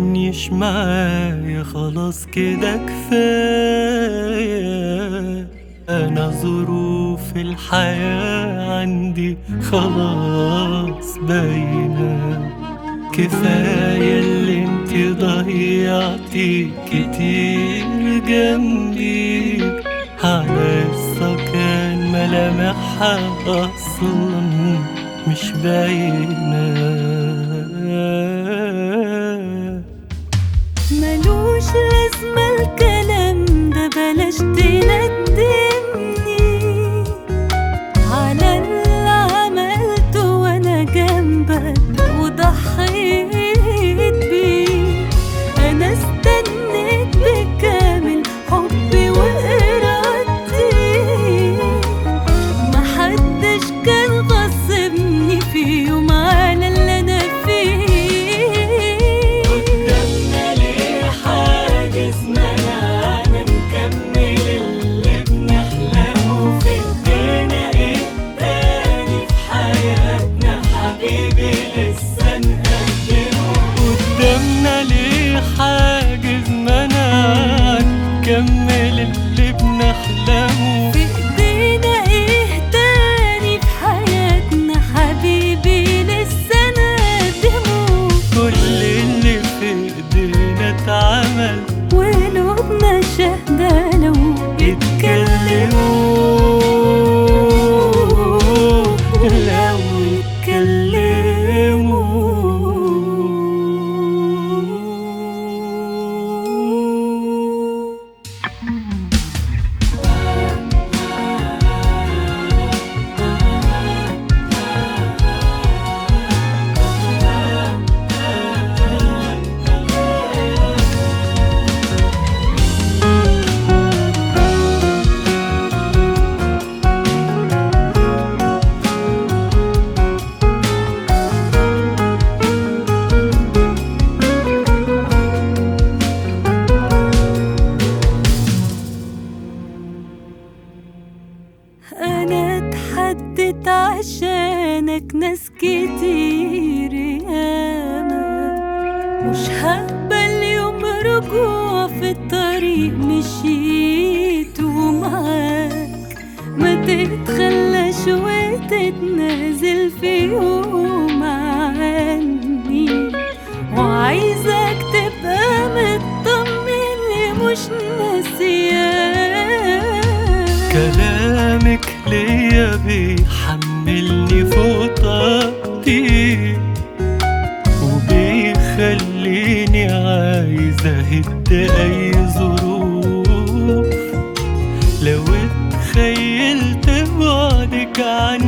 تتمنيش معايا خلاص كده كفاية أنا ظروف الحياة عندي خلاص باينة كفاية اللي انت ضيعتي كتير جنبي على السكان ملامحها أصلا مش باينة ملوش لازمة الكلام ده بلاش تندمني على اللي عملته وانا جنبك وضحيت بيه انا استنيت بكامل حبي وارادتي محدش كان غصبني في يوم على اللي انا فيه قدامنا ليه حاجز منعنا نكمل اللي بنحلمه في ايدينا ايه تاني في حياتنا حبيبي لسه نقدمه قدامنا ليه حاجز منعنا نكمل اللي بنحلمه في ايدينا ايه تاني في حياتنا حبيبي لسه نقدمه كل اللي في ايدينا اتعمل وقلوبنا شاهدة لو يتكلموا لو يتكلموا انا اتحدت عشانك ناس كتير ياما مش هقبل يوم رجوع في الطريق مشيت ومعاك ما تتخلاش وتتنازل في يوم عني وعايزك تبقى مطمن لي مش ناسياك كلامك ليا بيحملني فوق طاقتي وبيخليني عايز اهد اي ظروف لو اتخيلت بعدك عن